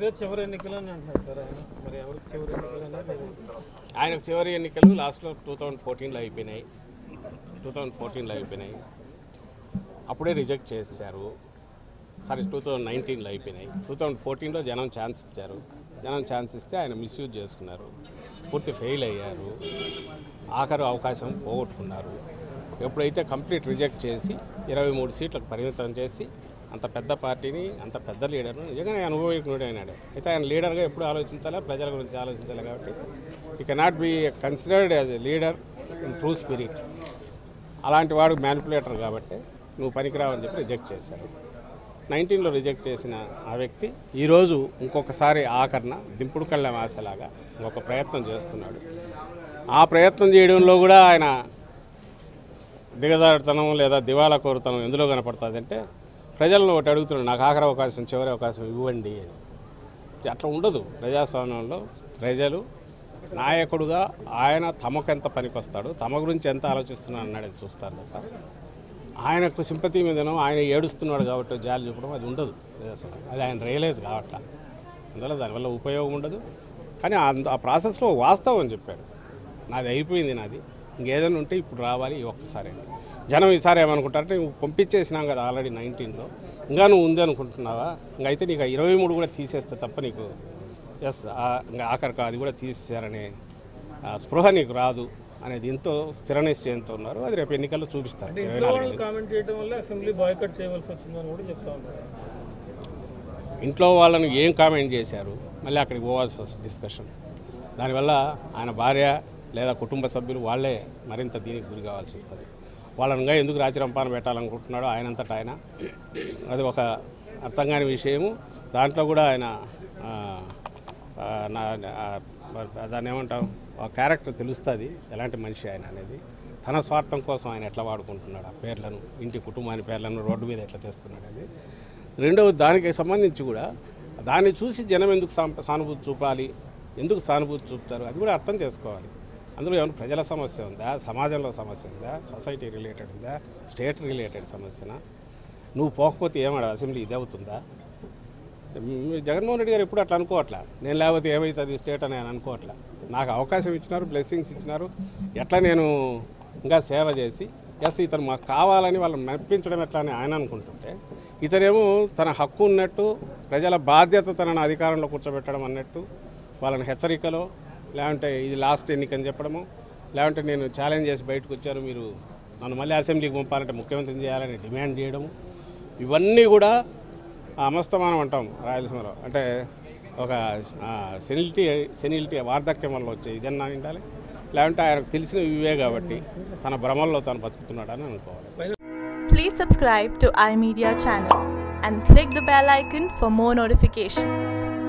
ఇవే చివరి ఎన్నికలు అని అంటున్నారు సార్ ఆయన మరి ఎవరికి చివరి ఎన్నికలు అనేది ఆయనకు చివరి ఎన్నికలు లాస్ట్లో టూ థౌజండ్ ఫోర్టీన్లో అయిపోయినాయి టూ థౌజండ్ ఫోర్టీన్లో అయిపోయినాయి అప్పుడే రిజెక్ట్ చేశారు సారీ టూ థౌజండ్ నైన్టీన్లో అయిపోయినాయి టూ థౌజండ్ ఫోర్టీన్లో జనం ఛాన్స్ ఇచ్చారు జనం ఛాన్స్ ఇస్తే ఆయన మిస్యూజ్ చేసుకున్నారు పూర్తి ఫెయిల్ అయ్యారు ఆఖరు అవకాశం పోగొట్టుకున్నారు ఎప్పుడైతే కంప్లీట్ రిజెక్ట్ చేసి ఇరవై మూడు సీట్లకు పరిమితం చేసి అంత పెద్ద పార్టీని అంత పెద్ద లీడర్ను నిజంగానే అనుభవజ్ఞుడు అయినాడు అయితే ఆయన లీడర్గా ఎప్పుడు ఆలోచించాలా ప్రజల గురించి ఆలోచించాలి కాబట్టి ఈ cannot be considered as a leader in true spirit అలాంటి వాడు మ్యానిపులేటర్ కాబట్టి నువ్వు పనికిరావని చెప్పి రిజెక్ట్ చేశారు నైన్టీన్లో రిజెక్ట్ చేసిన ఆ వ్యక్తి ఈరోజు ఇంకొకసారి ఆఖరణ దింపుడు కళ్ళ ఆశలాగా ఇంకొక ప్రయత్నం చేస్తున్నాడు ఆ ప్రయత్నం చేయడంలో కూడా ఆయన దిగజారుతనం లేదా దివాలా కోరుతనం ఎందులో కనపడుతుంది అంటే ప్రజలను ఒకటి అడుగుతున్నాడు నాకు ఆఖరి అవకాశం చివరి అవకాశం ఇవ్వండి అని అట్లా ఉండదు ప్రజాస్వామ్యంలో ప్రజలు నాయకుడుగా ఆయన తమకెంత పనికొస్తాడు తమ గురించి ఎంత ఆలోచిస్తున్నాడు అన్నది చూస్తారు తప్ప ఆయనకు సింపతి మీదనో ఆయన ఏడుస్తున్నాడు కాబట్టి జాలి చూపడం అది ఉండదు ప్రజాస్వామ్యం అది ఆయన రియలైజ్ కావట్లా అందువల్ల దానివల్ల ఉపయోగం ఉండదు కానీ ఆ- ఆ ప్రాసెస్లో వాస్తవం చెప్పాడు నాది అయిపోయింది నాది ఇంకేదైనా ఉంటే ఇప్పుడు రావాలి ఈ ఒక్కసారి అని. జనం ఈసారి ఏమనుకుంటారంటే నువ్వు పంపించేసినాం కదా ఆల్రెడీ నైన్టీన్లో ఇంకా నువ్వు ఉంది అనుకుంటున్నావా ఇంకా అయితే నీకు ఇరవై మూడు కూడా తీసేస్తే తప్ప నీకు ఎస్ ఇంకా ఆఖరికి అది కూడా తీసేశారనే ఆ, స్పృహ నీకు రాదు అనేది ఎంతో స్థిర నిశ్చయంతో ఉన్నారు అది రేపు ఎన్నికల్లో చూపిస్తారు అంటే ఇరవై ఇంట్లో నాలుగు వాళ్ళు కామెంట్ చేయడం వల్ల అసెంబ్లీ బాయ్కట్ చేయవలసి వచ్చిందని కూడా చెప్తా ఉన్నారు ఇంట్లో వాళ్ళను ఏం కామెంట్ చేశారు మళ్ళీ అక్కడికి పోవాల్సి వస్తుంది డిస్కషన్ దానివల్ల ఆయన భార్య లేదా కుటుంబ సభ్యులు వాళ్ళే మరింత దీనికి గురి కావాల్సి వస్తుంది వాళ్ళనుగా ఎందుకు రాచిరంపాన పెట్టాలనుకుంటున్నాడో ఆయనంతటా ఆయన అది ఒక అర్థం కాని విషయము దాంట్లో కూడా ఆయన ఆ, ఆ, నా ఆ, దాన్ని ఏమంటాం ఆ క్యారెక్టర్ తెలుస్తుంది ఎలాంటి మనిషి ఆయన అనేది తన స్వార్థం కోసం ఆయన ఎట్లా వాడుకుంటున్నాడు ఆ పేర్లను ఇంటి కుటుంబాని పేర్లను రోడ్డు మీద ఎట్లా తెస్తున్నాడు అనేది రెండవ దానికి సంబంధించి కూడా దాన్ని చూసి జనం ఎందుకు సాం- సానుభూతి చూపాలి ఎందుకు సానుభూతి చూపుతారు అది కూడా అర్థం చేసుకోవాలి అందులో ఏమైనా ప్రజల సమస్య ఉందా సమాజంలో సమస్య ఉందా సొసైటీ రిలేటెడ్ ఉందా స్టేట్ రిలేటెడ్ సమస్యనా నువ్వు పోకపోతే ఏమాడు అసెంబ్లీ ఇది అవుతుందా మ్, జగన్మోహన్ రెడ్డి గారు ఎప్పుడు అట్లా అనుకోవట్లా నేను లేకపోతే ఏమవుతుంది స్టేట్ అని ఆయన అనుకోవట్లా నాకు అవకాశం ఇచ్చినారు బ్లెస్సింగ్స్ ఇచ్చినారు ఎట్లా నేను ఇంకా సేవ చేసి ఎస్ ఇతను మాకు కావాలని వాళ్ళని మెప్పించడం ఎట్లా అని ఆయన అనుకుంటుంటే ఇతనేమో తన హక్కు ఉన్నట్టు ప్రజల బాధ్యత తనను అధికారంలో కూర్చోబెట్టడం అన్నట్టు వాళ్ళని హెచ్చరికలో లేదంటే ఇది లాస్ట్ ఎన్నికని చెప్పడము లేదంటే నేను ఛాలెంజ్ చేసి బయటకు వచ్చాను మీరు నన్ను మళ్ళీ అసెంబ్లీకి పంపాలంటే ముఖ్యమంత్రిని చేయాలని డిమాండ్ చేయడము ఇవన్నీ కూడా అమస్తమానం అంటాం రాయలసీమలో అంటే ఒక సెనిలిటీ సెనిలిటీ వార్ధక్యం వల్ల వచ్చే ఇదన్నా ఉండాలి లేదంటే ఆయనకు తెలిసిన ఇవే కాబట్టి తన భ్రమల్లో తను బతుకుతున్నాడని అనుకోవాలి Please subscribe to iMedia channel and click the bell icon for more notifications.